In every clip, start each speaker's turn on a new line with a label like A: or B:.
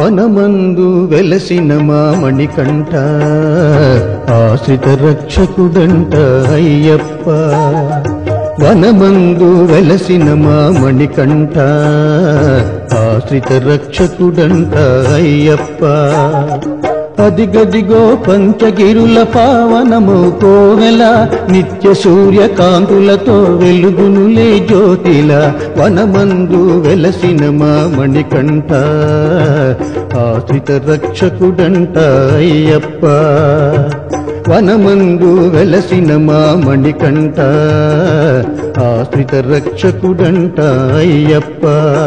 A: వనమందు వెలసిన మా మణికంఠ ఆశ్రిత రక్షకుడంట అయ్యప్ప వనమందు వెలసిన మా మణికంఠ ఆశ్రిత రక్షకుడంట అయ్యప్ప అదిగదిగో పంచగిరుల పావనము కోవెల నిత్య సూర్యకాంతులతో వెలుగునులే జ్యోతిల వనమందు వెలసిన మా మణికంఠ ఆశ్రిత రక్షకుడంట అయ్యప్ప వనమందు వెలసిన మా మణికంఠ ఆశ్రిత రక్షకుడంట అయ్యప్ప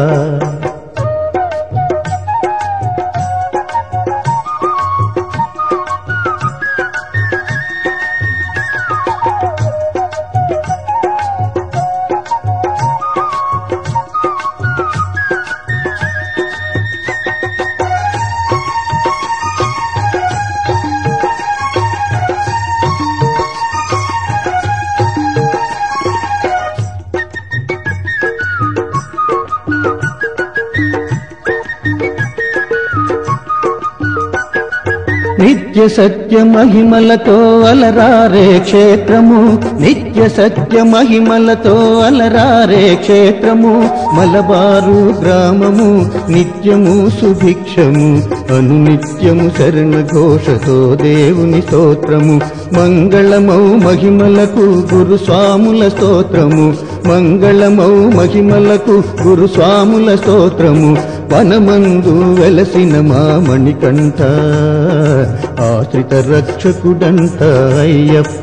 A: నిత్య సత్య మహిమలతో అలరారే క్షేత్రము నిత్య సత్య మహిమలతో అలరారే క్షేత్రము మలబారు గ్రామము నిత్యము సుభిక్షము అనునిత్యము శరణ ఘోషతో దేవుని స్తోత్రము మంగళమౌ మహిమలకు గురు స్వాముల స్తోత్రము మంగళమౌ మహిమలకు గురు స్వాముల స్తోత్రము వనమందు వెలసిన మా మణికంఠ ఆశ్రిత రక్షకుడంట అయ్యప్ప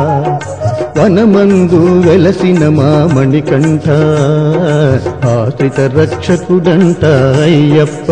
A: వనమందు వెలసిన మా మణికంఠ ఆశ్రిత రక్షకుడంట అయ్యప్ప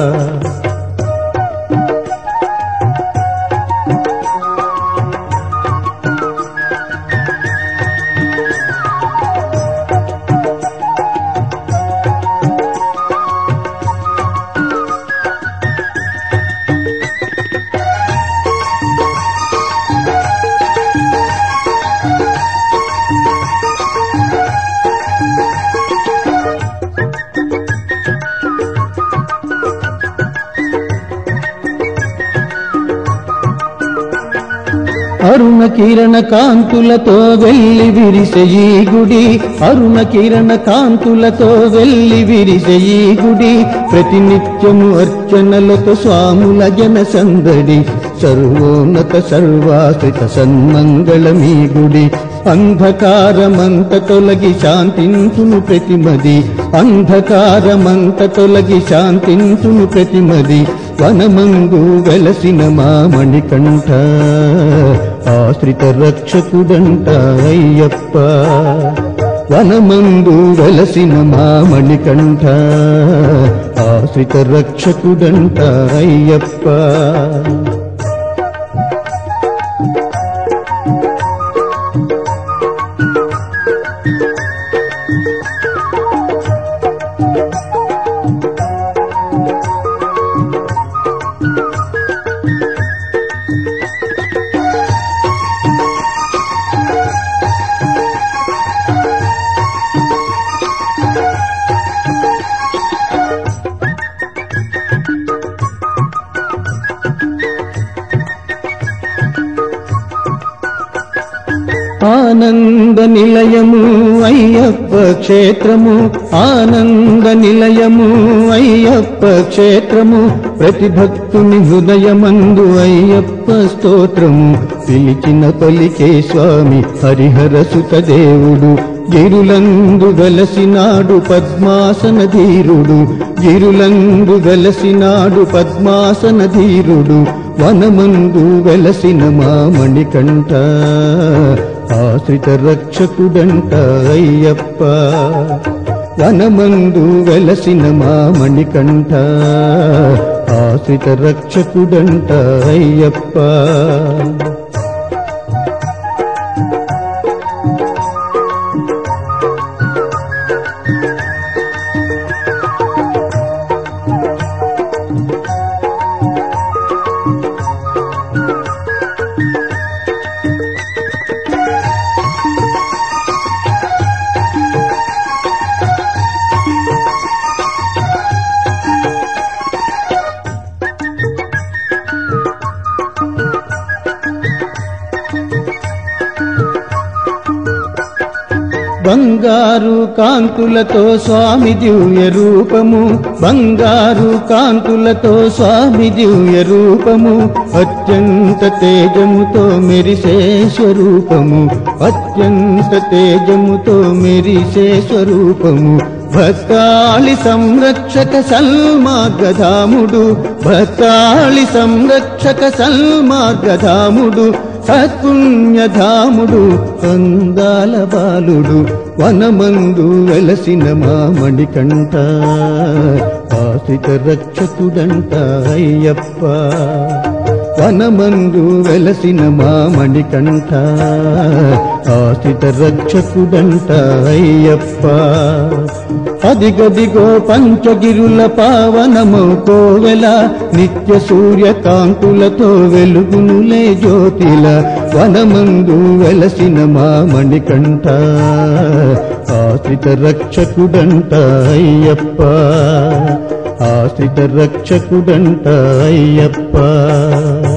A: అరుణ కిరణ కాంతులతో వెళ్ళి విరిసే ఈ గుడి అరుణ కిరణ కాంతులతో వెళ్ళి విరిసే ఈ గుడి ప్రతినిత్యము అర్చనలతో స్వాముల జన సందడి సర్వోన్నత సర్వాశ్రిత సన్మంగళమీ గుడి అంధకారమంత తొలగి శాంతించును ప్రతిమది అంధకారమంత తొలగి శాంతించును ప్రతిమది వనమందు వెలసిన మా మణికంఠ ఆశ్రిత రక్షకుడంట అయ్యప్ప వనమందు వెలసిన మా మణికంఠ ఆశ్రిత రక్షకుడంట అయ్యప్ప ఆనంద నిలయము అయ్యప్ప క్షేత్రము ఆనంద నిలయము అయ్యప్ప క్షేత్రము ప్రతి భక్తుని హృదయమందు అయ్యప్ప స్తోత్రము పిలిచిన పలికే స్వామి హరిహర సుత దేవుడు గిరులందు వెలసినాడు పద్మాసన ధీరుడు గిరులందు వెలసినాడు పద్మాసన ధీరుడు వనమందు వెలసిన మా మణికంఠ ఆశ్రిత రక్షకుడంట అయ్యప్ప వనమందు వెలసిన మా మణికంఠ ఆశ్రిత రక్షకుడంట అయ్యప్ప బంగారు కాంతులతో స్వామి దివ్య రూపము బంగారు కాంతులతో స్వామి దివ్య రూపము అత్యంత తేజముతో మెరిసే స్వరూపము అత్యంత తేజముతో మెరిసే స్వరూపము భక్తాళి సంరక్షక సల్మార్గధాముడు భక్తాళి సంరక్షక సల్మార్గధాముడు సత్పుణ్యధాముడు అందాల బాలుడు వనమందు వెలసిన మామణికంఠ ఆశిత రక్షకుడంట అయ్యప్ప వనమందు వెలసిన మామణికంఠ ఆశిత రక్షకుడంట అయ్యప్ప అదిగదిగో పంచగిరుల పావనము కోవెల నిత్య సూర్యకాంతులతో వెలుగునులే జ్యోతిల వనమందు వెలసిన మామణికంఠ ఆశిత రక్షకుడంట అయ్యప్ప ఆశిత రక్షకుడంట అయ్యప్ప